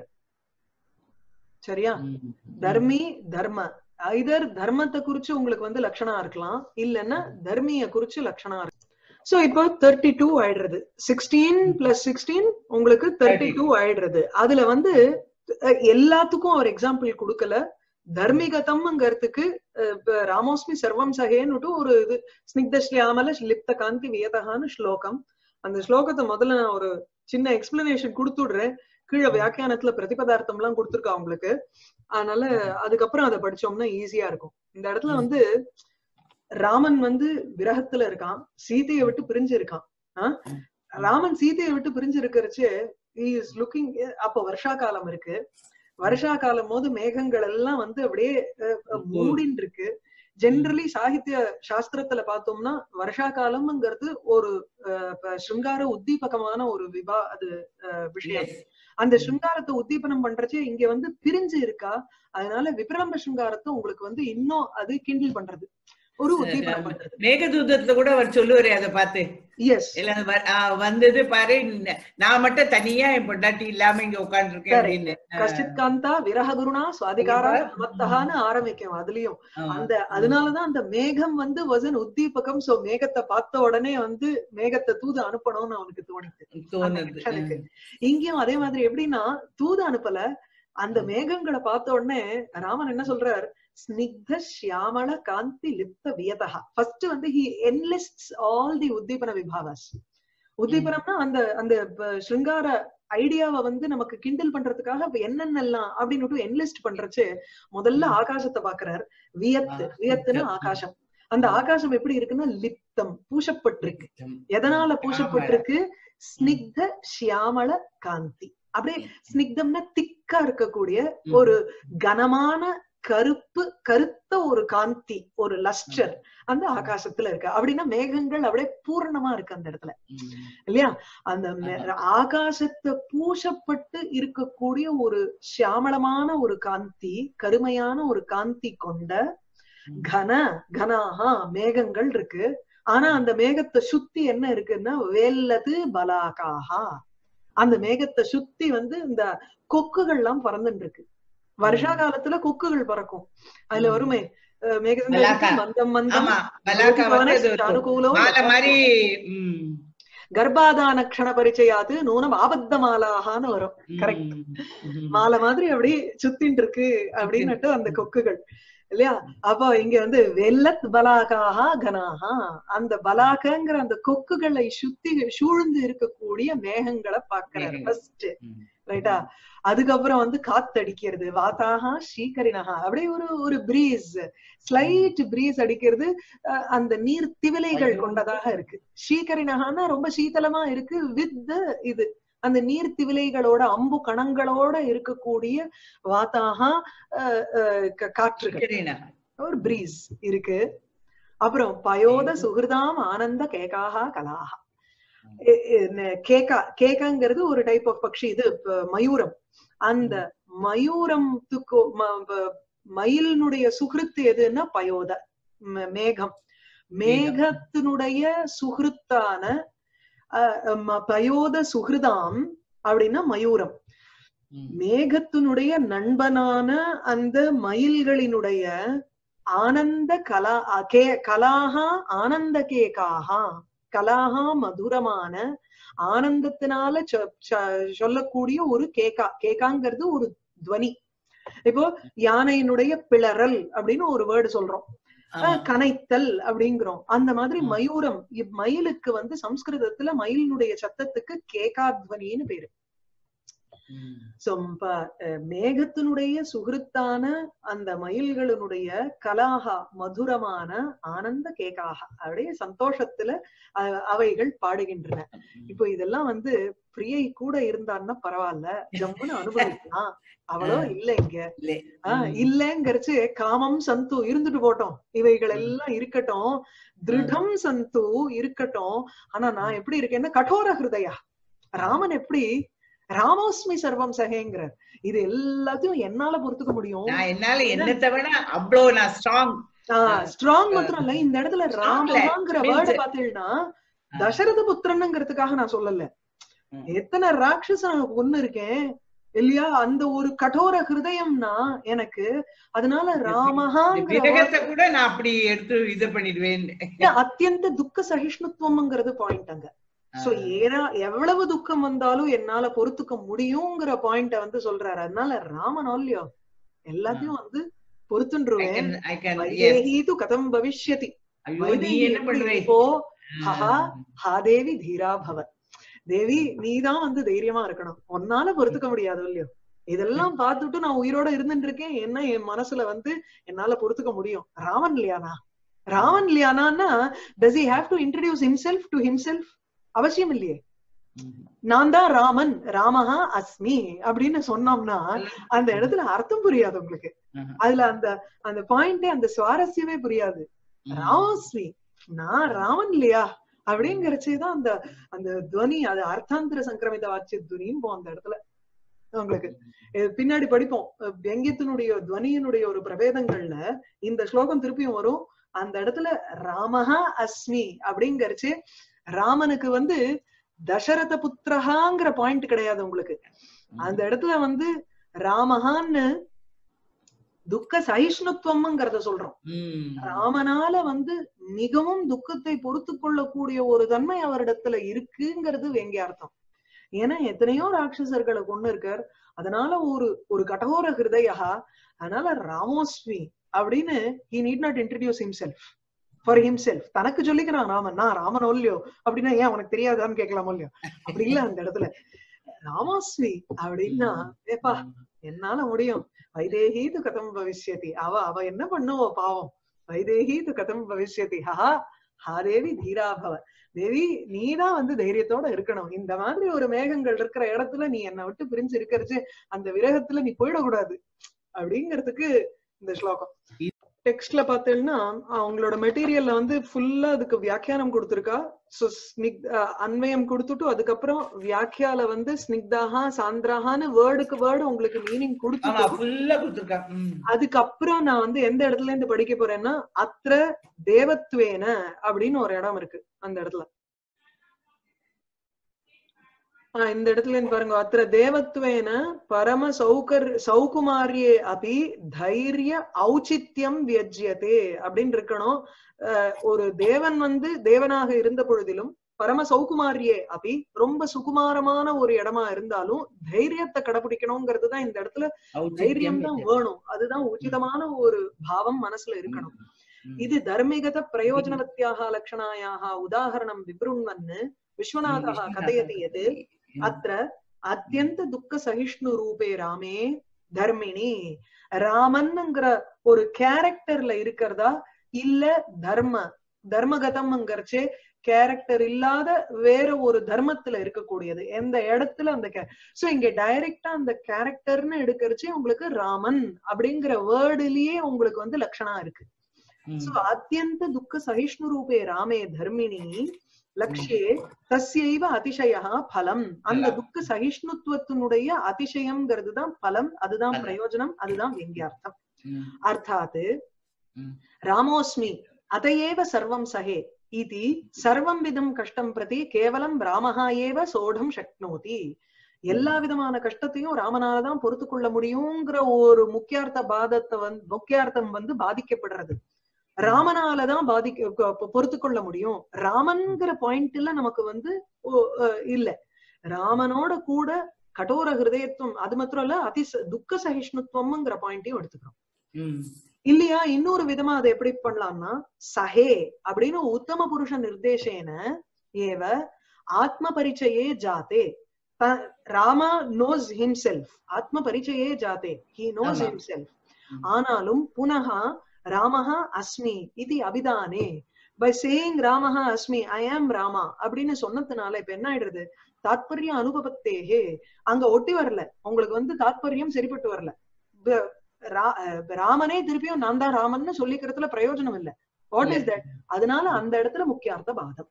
சரியா ம். தர்மி தர்ம ஐதர் தர்மத்தை குறிச்சு உங்களுக்கு வந்து லட்சணா இருக்கலாம் இல்லைன்னா தர்மிய குறிச்சு லட்சணா இருக்கு சோ இப்போ தேர்ட்டி டூ ஆயிடுறது சிக்ஸ்டீன் பிளஸ் சிக்ஸ்டீன் உங்களுக்கு தேர்ட்டி டூ ஆயிடுறது அதுல வந்து அஹ், எல்லாத்துக்கும் ஒரு எக்ஸாம்பிள் கொடுக்கல தர்மிகதம்ங்கிறதுக்கு அஹ், இப்ப ராமோஸ்மி சர்வம் சகேன்னுட்டு ஒரு இது ஸ்னிக்தஸ்லியாமல லிப்த காந்தி வியதகான்னு ஸ்லோகம் அந்த ஸ்லோகத்தை முதல்ல நான் ஒரு சின்ன எக்ஸ்பிளனேஷன் கொடுத்துடுறேன் கீழே வியாக்கியானத்துல பிரதிபதார்த்தம் எல்லாம் கொடுத்துருக்கா உங்களுக்கு அதனால அதுக்கப்புறம் அதை படிச்சோம்னா ஈஸியா இருக்கும் இந்த இடத்துல ம். வந்து ராமன் வந்து விரகத்துல இருக்கான் சீதையை விட்டு பிரிஞ்சு இருக்கான் ஆ? ம். ராமன் சீதையை விட்டு பிரிஞ்சு இருக்கிறச்சு இஸ் லுக்கிங் அப்ப வருஷா காலம் இருக்கு வருஷா காலம் போது மேகங்கள் எல்லாம் வந்து அப்படியே அஹ், அஹ், ம். மூடின்னு இருக்கு ஜென்ரலி சாகித்ய சாஸ்திரத்துல பார்த்தோம்னா வருஷா காலம்ங்கிறது ஒரு அஹ், இப்ப சிருங்கார உத்தீபகமான ஒரு விவா அது அஹ், விஷயம் Yes. அந்த சிருங்காரத்தை உத்தீபனம் பண்றச்சே இங்க வந்து பிரிஞ்சு இருக்கா அதனால விபிரம்ப சிருங்காரத்தை உங்களுக்கு வந்து இன்னும் அது கிண்டில் பண்றது ஒரு உத்தீபனம் பண்றது மேகதூதத்துல கூட அவர் சொல்லுவாரு அதை பார்த்து எஸ் எல்லாம் வ- ஆ, வந்தது பாரு ந- நான் மட்டும் தனியா என் பொண்டாட்டி இல்லாம இங்க உட்கார்ந்துருக்கேன் Correct. அப்படின்னு ஆ, கஷ்டித் காந்தா விரக குருணா சுவாதிகாரா கண்டிப்பா. சமத்தகான்னு ஆரம்பிக்கும் அதுலயும் ஆ, அந்த அதனாலதான் அந்த மேகம் வந்து வசன் உத்தீபகம் சோ மேகத்தை பார்த்த உடனே வந்து மேகத்தை தூது அனுப்பணும்னு அவனுக்கு தோணுது தோணுது மனுஷனுக்கு. இங்கேயும் அதே மாதிரி எப்படின்னா தூது அனுப்பல அந்த மேகங்களை பார்த்த உடனே ராமன் என்ன சொல்றார் ஸ்னிக்த ஷியாமள காந்தி லிப்த வியதா ஃபர்ஸ்ட் வந்து ஹி என்லிஸ்ட் ஆல் தி உத்தீபன விபாவாஸ் உத்தீபனம்னா அந்த அந்த ப- சிருங்கார ஐடியாவை வந்து நமக்கு கிண்டல் பண்றதுக்காக இப்ப என்னென்னலாம் அப்படின்னு என்லிஸ்ட் பண்றச்சு முதல்ல ம். ஆகாசத்தை பாக்குறார் வியத்து ஆ, வியத்துன்னு வியத்து. ஆகாசம் அந்த ஆகாசம் எப்படி இருக்குன்னா லிப்தம் பூசப்பட்டிருக்கு எதனால பூசப்பட்டிருக்கு ஸ்னிக்த ஷியாமள காந்தி அப்படியே ஸ்னிக்தம்னா திக்கா இருக்கக்கூடிய ம். ஒரு கனமான கருப்பு கருத்த ஒரு காந்தி ஒரு லஸ்டர் அந்த ஆகாசத்துல இருக்கு அப்படின்னா மேகங்கள் அப்படியே பூரணமா இருக்கு அந்த இடத்துல ம். இல்லையா அந்த மே- ஆகாசத்தை பூசப்பட்டு இருக்கக்கூடிய ஒரு சியாமளமான ஒரு காந்தி கருமையான ஒரு காந்தி கொண்ட ம். கன கனாஹா மேகங்கள் இருக்கு ஆனா அந்த மேகத்தை சுத்தி என்ன இருக்குன்னா வேல்லது பலாகாஹா அந்த மேகத்தை சுத்தி வந்து இந்த கொக்குகள்லாம் பறந்துட்டு இருக்கு வருஷா காலத்துல கொக்குகள் பறக்கும் அதுல ம். வருமே அஹ், மலாக்கா. மேகசந்தேகத்தில் மந்தம் மந்தம் ஆமா மலாக்கா வந்து அது ஒரு அனுகூலம் மாலை மாதிரி ம், கர்ப்பாதான க்ஷண பரிச்சயாது நூனம் ஆபத்த மாலாகான்னு வரும் Correct. ம். மாலை மாதிரி அப்படியே சுத்தின்னு இருக்கு அப்படின்னுட்டு அந்த கொக்குகள் இல்லையா அப்போ இங்க வந்து வெல்லத் பலாகாஹா கனாஹா அந்த பலாகங்கிற அந்த கொக்குகளை சுத்தி சூழ்ந்து இருக்கக்கூடிய மேகங்களை பாக்குறாரு மேகங்கள். ஃபர்ஸ்ட் ம். ரைட்டா அதுக்கப்புறம் வந்து காத்தடிக்கிறது வாத்தாகா ஸ்ரீகரினஹா அப்படியே ஒரு ஒரு பிரீஸ் ஸ்லைட் பிரீஸ் அடிக்கிறது அஹ், அந்த நீர் திவலைகள் ஐயோ. கொண்டதாக இருக்கு ஸ்ரீகரினஹான்னா ரொம்ப சீதளமா இருக்கு வித் இது அந்த நீர் திவலைகளோட அம்பு கணங்களோட இருக்கக்கூடிய வாத்தாகா அஹ், அஹ், கா- காற்றுகள் சரிண்ணா. ஒரு பிரீஸ் இருக்கு அப்புறம் பயோத சுகிருதாம் ஆனந்த கேகாஹா கலாஹா எ- எ- ந- கேக்கா கேக்காங்கிறது ஒரு டைப் ஆஃப் பக்ஷி இது ப- மயூரம் அந்த மயூரத்துக்கு ம- ப- மயிலினுடைய சுகிருத்து எதுன்னா பயோத ம- மேகம் மேகத்தினுடைய சுகிருத்தான அஹ், ம- பயோத சுகிருதாம் அப்படின்னா மயூரம் ம். மேகத்தினுடைய நண்பனான அந்த மயில்களினுடைய ஆனந்த கலா அ, கே கலாகா ஆனந்த கேகாகா கலாகா மதுரமான ஆனந்தத்தினால சொ- சொ- சொல்லக்கூடிய ஒரு கேக்கா கேக்காங்கிறது ஒரு துவனி இப்போ யானையினுடைய பிளறல் அப்படின்னு ஒரு வேர்டு சொல்றோம் ஆமா. அஹ், கனைத்தல் அப்படிங்கிறோம் அந்த மாதிரி ம். மயூரம் இவ் மயிலுக்கு வந்து சம்ஸ்கிருதத்துல மயிலினுடைய சத்தத்துக்கு கேகாத்வனின்னு பேரு ம். சோ ப- அஹ் மேகத்தினுடைய சுகிருத்தான அந்த மயில்களினுடைய கலாகா மதுரமான ஆனந்த கேகாகா அப்படியே சந்தோஷத்துல அஹ், அவைகள் பாடுகின்றன இப்போ இதெல்லாம் வந்து பிரியை கூட இருந்தான்னா பரவாயில்ல ஜம்முன்னு அனுபவிக்கலாம் அவளோ ஆ. இல்ல இங்க இல்லை. ஆஹ் ம். இல்லங்கரிச்சு காமம் சந்து இருந்துட்டு போட்டோம் இவைகள் எல்லாம் இருக்கட்டும் திருடம் சந்து இருக்கட்டும் ஆனா நான் எப்படி இருக்கேன்னா கடோர ஹிருதயா ராமன் எப்படி ராமோஸ்மி சர்வம் சகேங்கிறார் இது எல்லாத்தையும் என்னால பொறுத்துக்க முடியும் நான் என்னால என்னத்தை விட அவ்வளவு நான் ஸ்ட்ராங் ஸ்ட்ராங் மாத்திரம் இல்ல இந்த இடத்துல Strong இல்ல. ராமங்கிற Means- வேர்டு பாத்தீங்கன்னா தசரத புத்திரனுங்கிறதுக்காக நான் சொல்லல ம். எத்தனை ராட்சச நான் கொன்னு இருக்கேன் இல்லையா அந்த ஒரு கடோர ஹிருதயம்னா எனக்கு அதனால ராமஹாங்கிற விரகத்தை கூட நான் அப்படி எடுத்து இது பண்ணிடுவேன் வார்த்தை அத்தியந்த துக்க சகிஷ்ணுத்துவம்ங்கிறது பாயிண்ட் அங்க சோ ஏனா எவ்வளவு துக்கம் வந்தாலும் என்னால பொறுத்துக்க முடியுங்கிற பாயிண்ட வந்து சொல்றாரு அதனால ராமனோல்யோ எல்லாத்தையும் வந்து I பொறுத்துன்றுவேன் can, I can, yes. Vaidehi து கதம் பவிஷ்யதி ஐயோ நீ வைதேகி என்ன எப்படி பண்ணுவே இப்போ ஹஹா ஹா தேவி தீரா பவ தேவி நீதான் வந்து தைரியமா இருக்கணும் உன்னால பொறுத்துக்க முடியாது இல்லையோ இதெல்லாம் பார்த்துட்டு நான் உயிரோட இருந்துட்டு இருக்கேன் என்ன என் மனசுல வந்து என்னால பொறுத்துக்க முடியும் ராமன் இல்லையானா ராமன் இல்லையானா does he have to introduce himself to himself அவசியம் இல்லையே நான் தான் ராமன் ராமஹா அஸ்மி அப்படின்னு சொன்னோம்னா அந்த இடத்துல அர்த்தம் புரியாது உங்களுக்கு அதுல அந்த அந்த பாயிண்டே அந்த சுவாரஸ்யமே புரியாது ராமஸ்மி நான் ராமன் இல்லையா அப்படிங்கறச்சேதான் அந்த அந்த துவனி அது அர்த்தாந்திர சங்கிரமித வாட்சிய துவனியும் போ அந்த இடத்துல உங்களுக்கு இது பின்னாடி படிப்போம் அஹ் வியங்கியத்தினுடைய துவனியினுடைய ஒரு பிரபேதங்கள்ல இந்த ஸ்லோகம் திருப்பியும் வரும் அந்த இடத்துல ராமஹா அஸ்மி அப்படிங்கறச்சு ராமனுக்கு வந்து தசரத புத்திரஹாங்கிற பாயிண்ட் கிடையாது உங்களுக்கு அந்த இடத்துல வந்து ராமஹான்னு துக்க சகிஷ்ணுத்துவம்ங்கிறத சொல்றோம் ராமனால வந்து மிகவும் துக்கத்தை பொறுத்து கொள்ளக்கூடிய ஒரு தன்மை அவரிடத்துல இருக்குங்கிறது வெங்க அர்த்தம் ஏன்னா எத்தனையோ ராட்சசர்களை கொண்டு இருக்கார் அதனால ஒரு ஒரு கடகோர ஹிருதயா அதனால ராமோஸ்மி அப்படின்னு he need not introduce himself for himself தனக்கு சொல்லிக்கிறான் ராமன் நான் ராமன் இல்லையோ அப்படின்னா ஏன் உனக்கு தெரியாதான்னு கேட்கலாமோ இல்லையோ அப்படி இல்ல அந்த இடத்துல ராமோஸ்மி அப்படின்னா ஏப்பா என்னால முடியும் வைதேகி து கதம் பவிஷ்யதி அவ அவ என்ன பண்ணுவோ பாவம் வைதேகி து கதம் பவிஷ்யதி ஹா ஹா தேவி தீராபவ தேவி நீதான் வந்து தைரியத்தோட இருக்கணும் இந்த மாதிரி ஒரு மேகங்கள் இருக்கிற இடத்துல நீ என்னை விட்டு பிரிஞ்சு இருக்கிறச்சு அந்த விரகத்துல நீ போயிடக்கூடாது அப்படிங்கிறதுக்கு இந்த ஸ்லோகம் டெக்ஸ்ட்ல பார்த்தேன்னா அவங்களோட மெட்டீரியல்ல வந்து ஃபுல்லா அதுக்கு வியாக்கியானம் கொடுத்திருக்கா சோ ஸ்னிக் அன்வயம் கொடுத்துட்டு அதுக்கப்புறம் வியாக்கியால வந்து ஸ்னிக்தாஹா சாந்திராஹான்னு வேர்டுக்கு வேர்டு உங்களுக்கு மீனிங் ஆமா கொடுத்துட்டு ஃபுல்லா கொடுத்துருக்கான் ம். அதுக்கப்புறம் நான் வந்து எந்த இடத்துல இருந்து படிக்க போறேன்னா அத்திர தேவத்வேன அப்படின்னு ஒரு இடம் இருக்கு அந்த இடத்துல ஆஹ் இந்த இடத்துல இங்க பாருங்க அத்திர தேவத்வேன பரம சௌகர் சௌகுமாரியே அபி தைரிய ஔச்சித்யம் வியஜ்யதே அப்படின்னு இருக்கணும் அஹ் ஒரு தேவன் வந்து தேவனாக இருந்த பொழுதிலும் பரம சௌகுமாரியே அபி ரொம்ப சுகுமாரமான ஒரு இடமா இருந்தாலும் தைரியத்தை கடைபிடிக்கணுங்கிறது தான் இந்த இடத்துல தைரியம் தான் வேணும் அதுதான் உச்சிதமான ஒரு பாவம் மனசுல இருக்கணும் இது தர்மிகத பிரயோஜனவத்தியாக லட்சணாயாக உதாகரணம் விப்ருண்வன்னு விஸ்வநாதः கதயதி எது அத்திர அத்தியந்த துக்க சகிஷ்ணு ரூபே ராமே தர்மிணி ராமன்ங்கிற ஒரு கேரக்டர்ல இருக்கிறதா இல்ல தர்ம தர்மகதம்ங்கிறச்சே கேரக்டர் இல்லாத வேற ஒரு தர்மத்துல இருக்கக்கூடியது எந்த இடத்துல அந்த சோ இங்க டைரக்டா அந்த கேரக்டர்னு எடுக்கிறச்சே உங்களுக்கு ராமன் அப்படிங்கிற வேர்டுலயே உங்களுக்கு வந்து லட்சணம் இருக்கு சோ அத்தியந்த துக்க சகிஷ்ணு ரூபே ராமே தர்மிணி லக்ஷ்யே தஸ்யைவ அதிசயா பலம் அந்த துக்க சகிஷ்ணுத்துவத்தினுடைய அதிசயம்ங்கிறது தான் பலம் அதுதான் பலம். பிரயோஜனம் அதுதான் வெங்கியார்த்தம் அர்த்தாத் ராமோஸ்மி அதையேவ சர்வம் சகே இதி சர்வம் விதம் கஷ்டம் பிரதி கேவலம் ராமஹா ஏவ சோடம் சக்னோதி எல்லா விதமான கஷ்டத்தையும் ராமனாலதான் பொறுத்து கொள்ள முடியுங்கிற ஒரு முக்கியார்த்த பாதத்தை வந்து முக்கியார்த்தம் வந்து பாதிக்கப்படுறது ராமனாலதான் பாதிக்க பொறுத்து கொள்ள முடியும் ராமன்கிற பாயிண்ட்ல நமக்கு வந்து ஓ- அஹ் இல்ல ராமனோட கூட கடோர ஹிருதயத்துவம் அது மாத்திரம் இல்ல அதி ச- துக்க சகிஷ்ணுத்துவம்ங்கிற பாயிண்டையும் எடுத்துக்கிறோம் இல்லையா இன்னொரு விதமா அதை எப்படி பண்ணலாம்னா சஹே அப்படின்னு உத்தம புருஷ நிர்தேசேன ஏவ ஆத்ம பரிச்சயே ஜாதே த- ராமா நோஸ் ஹிம்செல்ஃப் ஆத்ம பரிச்சயே ஜாதே ஹி நோஸ் ஆமா. ஹிம்செல்ஃப் ஆனாலும் புனः ராமஹ அஸ்மி இது அபிதானே பை சேயிங் ராமஹ அஸ்மி ஐ ஆம் ராமா அப்படின்னு சொன்னதுனால இப்ப என்ன ஆயிடுறது தாத்பரிய அனுபவத்தேகே அங்க ஒட்டி வரல உங்களுக்கு வந்து தாத்பரியம் சரிப்பட்டு வரல ப- ரா- அஹ் ராமனே திருப்பியும் நான் தான் ராமன்னு சொல்லிக்கிறதுல பிரயோஜனம் இல்ல வாட் இஸ் தட் அதனால அந்த இடத்துல முக்கியார்த்த பாதம்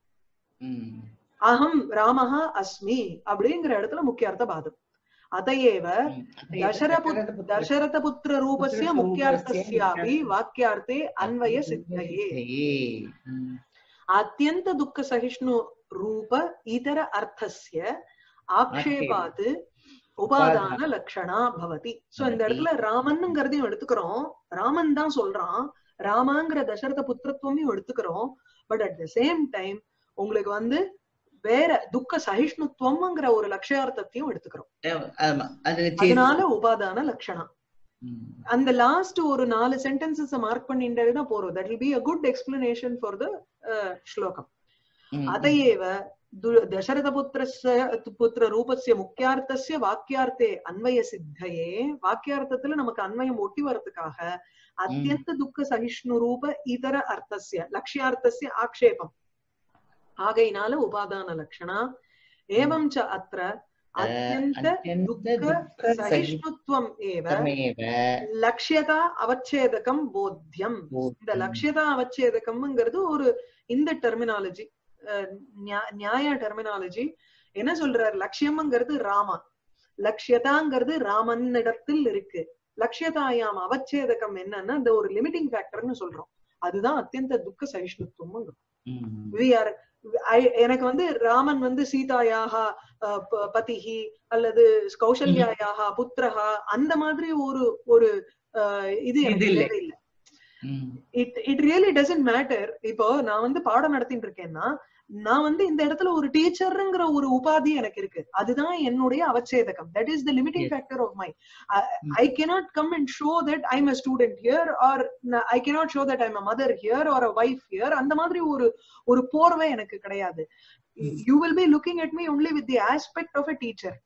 அகம் ராமஹ அஸ்மி அப்படிங்கிற இடத்துல முக்கியார்த்த பாதம் அதையேவ தசரபுத் தசரத புத்திர ரூபஸ்ய முக்கியார்த்தஸ்யாபி வாக்கியார்த்தே அன்வய சித்தயே அத்தியந்த துக்க சகிஷ்ணு ரூப இதர அர்த்தஸ்ய ஆக்ஷேபாத் உபாதான லட்சணா பவதி சோ இந்த இடத்துல ராமன்ங்கிறதையும் எடுத்துக்கிறோம் ராமன் தான் சொல்றான் ராமாங்கிற தசரத புத்திரத்துவமையும் எடுத்துக்கிறோம் but at the same time உங்களுக்கு வந்து வேற துக்க சகிஷ்ணுத்துவம்ங்கிற ஒரு லட்சியார்த்தத்தையும் எடுத்துக்கிறோம் ஆமா அது அதனால உபாதான லட்சணம் அந்த லாஸ்ட் ஒரு நாலு சென்டென்சஸ் மார்க் பண்ணிட்டே தான் போறோம் that will be a good explanation for the ஸ்லோகம் अतएव दु- दशरथपुत्रस्य புத்திர ரூபஸ்ய முக்கியார்த்தஸ்ய வாக்கியார்த்தே அன்வய சித்தையே வாக்கியார்த்தத்துல நமக்கு அன்வயம் ஒட்டி வரதுக்காக அத்தியந்த துக்க சகிஷ்ணு ரூப இதர அர்த்தஸ்ய லட்சியார்த்தஸ்ய ஆக்ஷேபம் ஆகையினால உபாதான லட்சணா ஏவம் ச அத்திர அத்தியந்த துக்க சகிஷ்ணுத்வம் ஏவ லட்சியதா அவச்சேதகம் போத்தியம் இந்த லட்சியதா அவச்சேதகம்ங்கிறது ஒரு இந்த டெர்மினாலஜி நியாய டெர்மினாலஜி என்ன சொல்றாரு லட்சியம்ங்கிறது ராமா லட்சியதாங்கிறது ராமன் இடத்தில் இருக்கு லட்சியதாயாம் அவச்சேதகம் என்னன்னா இந்த ஒரு லிமிட்டிங் ஃபேக்டர்னு சொல்றோம் அதுதான் அத்தியந்த துக்க சகிஷ்ணுத்துவம் we are I- எனக்கு வந்து ராமன் வந்து சீதாயாக அஹ், ப- பதிஹி அல்லது கௌசல்யாயாக புத்திரஹா அந்த மாதிரி ஒரு ஒரு அஹ், இது எனக்கு இது இல்லை. தேவையில்லை it it really doesn't matter இப்போ நான் வந்து பாடம் நடத்திட்டு இருக்கேன்னா நான் வந்து இந்த இடத்துல ஒரு டீச்சர்ங்கிற ஒரு உபாதி எனக்கு இருக்கு அதுதான் என்னுடைய அவச்சேதகம் that is the limiting Yes. Factor of my I cannot come and show that I am a student here or I cannot show that I'm a mother here or a wife here அந்த மாதிரி ஒரு ஒரு போர்வை எனக்கு கிடையாது you will be looking at me only with the aspect of a teacher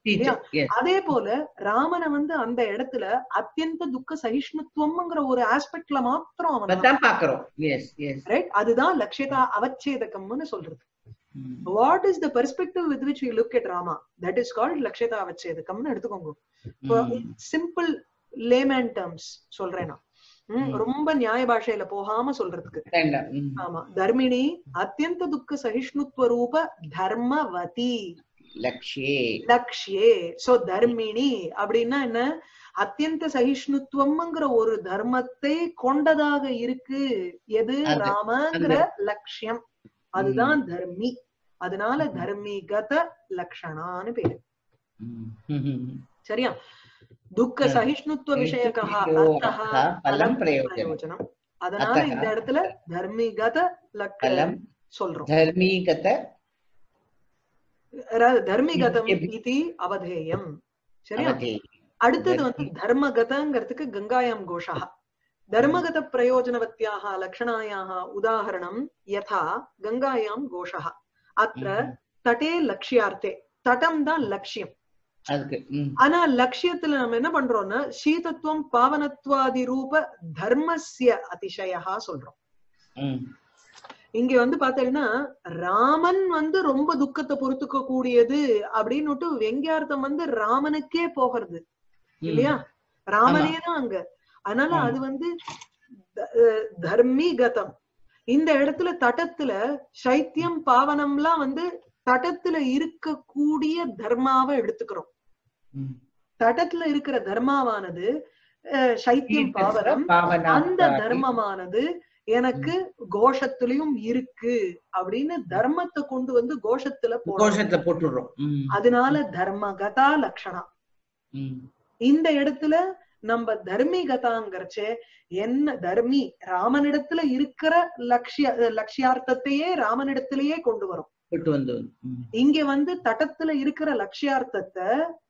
அதே போல ராமனை வந்து அந்த இடத்துல அத்தியந்த துக்க சகிஷ்ணுத்துவம்ங்கிற ஒரு ஆஸ்பெக்ட்ல மாத்திரம் அவன் அதான் பாக்குறோம் எஸ் எஸ் ரைட் அதுதான் லட்சியதா அவச்சேதகம்னு சொல்றது what is the perspective with which you look at Rama that is called லட்சியதா அவச்சேதகம்னு எடுத்துக்கோங்க சிம்பிள் லேமேன் டேர்ம்ஸ் சொல்றேன் நான் ம், ம். ரொம்ப நியாய பாஷையில போகாம சொல்றதுக்கு வேண்டாம் ம். ஆமா தர்மிணி அத்தியந்த துக்க சகிஷ்ணுத்வ ரூப தர்மவதி லக்ஷ்யே லக்ஷ்யே சோ தர்மிணி அப்படின்னா என்ன அத்தியந்த சகிஷ்ணுத்துவம்ங்கிற ஒரு தர்மத்தை கொண்டதாக இருக்கு எது அது, ராமங்கிற லட்சியம் அதுதான் தர்மி அதனால தர்மிகத லக்ஷணான்னு பேரு ம், ம், ம். சரியா துக்க சகிஷ்ணுத்துவ விஷயக்கா விஷயோ அர்த்தः அர்த்தः பலம் பலம் பிரயோஜனம். பிரயோஜனம் அதனால அத்தः இந்த இடத்துல தர்மிகத லக் பலம் சொல்றோம் தர்மீகத அதாவது தர்மிகதம் எபி- இது அவதேயம் சரியா அவதே அடுத்தது வந்து தர்மகதங்கிறதுக்கு கங்காயாம் கோஷா தர்மகத பிரயோஜனவத்யாக லக்ஷணாயாக உதாகரணம் யதா கங்காயாம் கோஷா அத்த தட்டே லட்சியார்த்தே தட்டம் தான் லட்சியம் அதுக்கு ம், ஆனா லட்சியத்துல நம்ம என்ன பண்றோம்னா சீதத்துவம் பாவனத்வாதி ரூப தர்மஸ்ய அதிசயா சொல்றோம் ம், இங்க வந்து பாத்தீங்கன்னா ராமன் வந்து ரொம்ப துக்கத்தை பொறுத்துக்க கூடியது அப்படின்னுட்டு வெங்கியார்த்தம் வந்து ராமனுக்கே போகிறது ம். இல்லையா ராமனே தான் அங்க அதனால ஆமா. அது வந்து த- அஹ் தர்மி கதம் இந்த இடத்துல தட்டத்துல சைத்தியம் பாவனம்லாம் வந்து தட்டத்துல இருக்கக்கூடிய தர்மாவை எடுத்துக்கிறோம் ம். தட்டத்துல இருக்கிற தர்மாவானது அஹ், சைத்தியம் பாவனம் பாவனா அந்த தர்மமானது எனக்கு கோஷத்திலையும் இருக்கு அப்படின்னு தர்மத்தை கொண்டு வந்து கோஷத்துல போடுறோம் கோஷத்துல போட்டுடுறோம் ம், அதனால தர்மகதா லட்சணா ம், இந்த இடத்துல நம்ம தர்மி கதாங்கிறச்சே என்ன தர்மி ராமனிடத்துல இருக்கிற லட்சிய லட்சியார்த்தத்தையே ராமனிடத்திலேயே கொண்டு வரும் போட்டு வந்து ம். இங்க வந்து தட்டத்துல இருக்கிற லட்சியார்த்தத்தை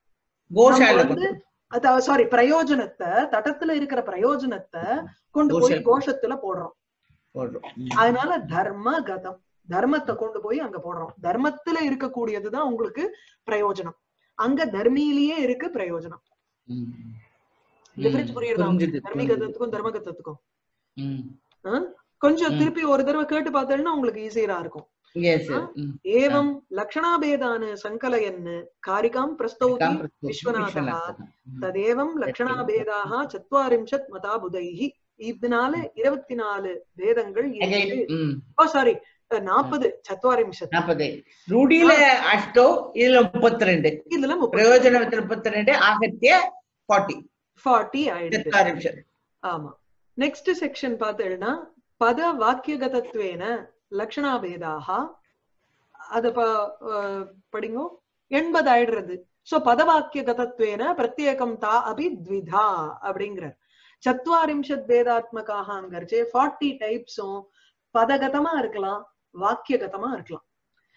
கோஷால நம்ம வந்து அதாவது சாரி பிரயோஜனத்தை தட்டத்துல இருக்கிற பிரயோஜனத்தை கொண்டு போய் கோஷ- கோஷத்துல போடுறோம் போடுறோம் ம். அதனால தர்ம கதம் தர்மத்தை கொண்டு போய் அங்க போடுறோம் தர்மத்துல இருக்கக்கூடியதுதான் உங்களுக்கு பிரயோஜனம் அங்க தர்மியிலேயே இருக்கு பிரயோஜனம் ம். டிஃபரன்ஸ் ம். புரியுதா புரிஞ்சுது, தர்மி புரிஞ்சுது. கதத்துக்கும் தர்மகத்தத்துக்கும் ம். கொஞ்சம் ம். திருப்பி ஒரு தடவை கேட்டு பார்த்தேன்னா உங்களுக்கு ஈஸியா இருக்கும் Yes, sir. ம். ஏவம் லக்ஷணாபேதான சங்கலயன் காரிகாம் பிரஸ்தௌதி காம் பிரஸ்துதி விஸ்வநாதः விஸ்வநாதः. ம். ததேவம் லக்ஷணாபேதாக சத்வாரிம்சத் மதா புதைஹி இதனால இருபத்தி நாலு பேதங்கள் Again, ம். ஓ சாரி நாற்பது சத்வாரிம்சத் நாற்பது ரூடியில அஷ்டோ இதுல முப்பத்தி ரெண்டு இதுல முப்பது பிரயோஜனத்துல முப்பத்தி ரெண்டு ஆகத்திய ஃபார்ட்டி ஃபார்ட்டி ஆயிடுது சத்வாரிம்சத் ஆமா நெக்ஸ்ட் செக்ஷன் பார்த்தேன்னா பத வாக்கியகதத்வேன லக்ஷணாபேதாக அத ப- அஹ் படிங்கோ எண்பது ஆயிடுறது சோ பதவாக்கியகதத்வேன பிரத்யேகம் தா அபி த்விதா அப்படிங்கிறார் சத்வாரிம்சத் பேதாத்மகாங்கிறச்சே ஃபார்ட்டி டைப்ஸும் பதகதமா இருக்கலாம் வாக்கியகதமா இருக்கலாம்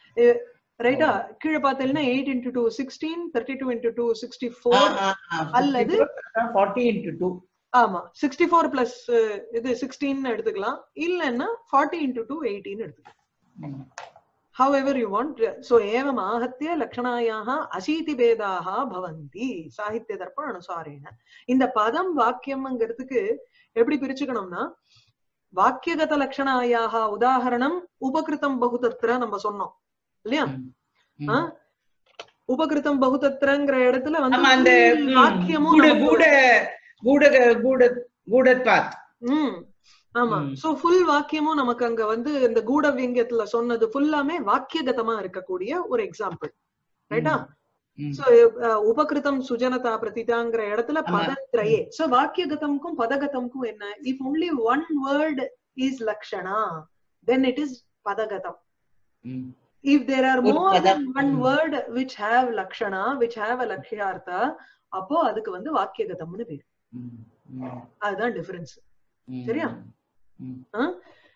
ரைட்டா கீழே பார்த்தீங்கன்னா eight into two sixteen thirty two into two sixty four அல்லது ஃபார்ட்டி இன்டூ டூ ஆமா சிக்ஸ்டி ஃபோர் பிளஸ் இது சிக்ஸ்டீன் எடுத்துக்கலாம் இல்லைன்னா ஃபார்ட்டி இன்டூ டூ எயிட்டின்னு எடுத்துக்கலாம் however you want so ஏவம் ஆகத்திய லக்ஷணாயாக அசீதி பேதாக பவந்தி சாகித்ய தர்ப்ப அனுசாரேன இந்த பதம் வாக்கியம்ங்கிறதுக்கு எப்படி பிரிச்சுக்கணும்னா வாக்கியகத லக்ஷணாயாக உதாகரணம் உபகிருதம் பகுதத்திர நம்ம சொன்னோம் இல்லையா ஆ? உபகிருதம் பகுதத்திரங்கிற இடத்துல வந்து ஆமா அந்த full ம், வாக்கியமும் கூட நமக்கு கூட கூட கூட கூடத்வாத் ம் ஆமா ம். சோ ஃபுல் வாக்கியமும் நமக்கு அங்க வந்து இந்த கூட வியங்கத்துல சொன்னது ஃபுல்லாமே வாக்கியகதமா இருக்கக்கூடிய ஒரு எக்ஸாம்பிள் ரைட்டா ம். சோ உபகிருதம் சுஜனதா பிரதிதாங்கிற இடத்துல ஆமா. பதத்ரயே சோ வாக்கியகதம்க்கும் பதகதம்க்கும் என்ன if only one word is லக்ஷணா தென் இட் இஸ் பதகதம் ம். if there are ஒரு more than பதம். one ம். word which have lakshana which have a lakshyartha அப்போ அதுக்கு வந்து வாக்கியகதம்னு பேரு ம். ம். அதுதான் டிஃபரன்ஸ் ம். சரியா? ம்.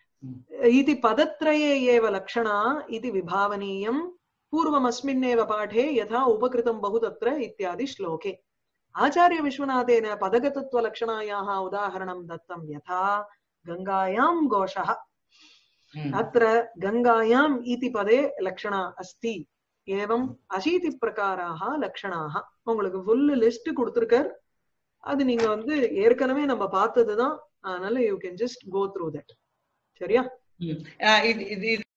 इति पदत्रये एव लक्षणा इति विभावनीयम् पूर्वमस्मिन्नेव पाठे यथा उपकृतं बहु तत्र इत्यादि श्लोके आचार्यविश्वनाथेन पदगतत्वलक्षणायाः उदाहरणं दत्तं यथा गङ्गायां घोषः ம். अत्र गङ्गायाम् इति पदे लक्षणा अस्ति एवम् अशीतिप्रकाराः लक्षणाः உங்களுக்கு ஃபுல் லிஸ்ட் கொடுத்திருக்கார் அது நீங்க வந்து ஏற்கனவே நம்ம பார்த்ததுதான் அதனால you can just go through that சரியா ம். ஆ, இது இது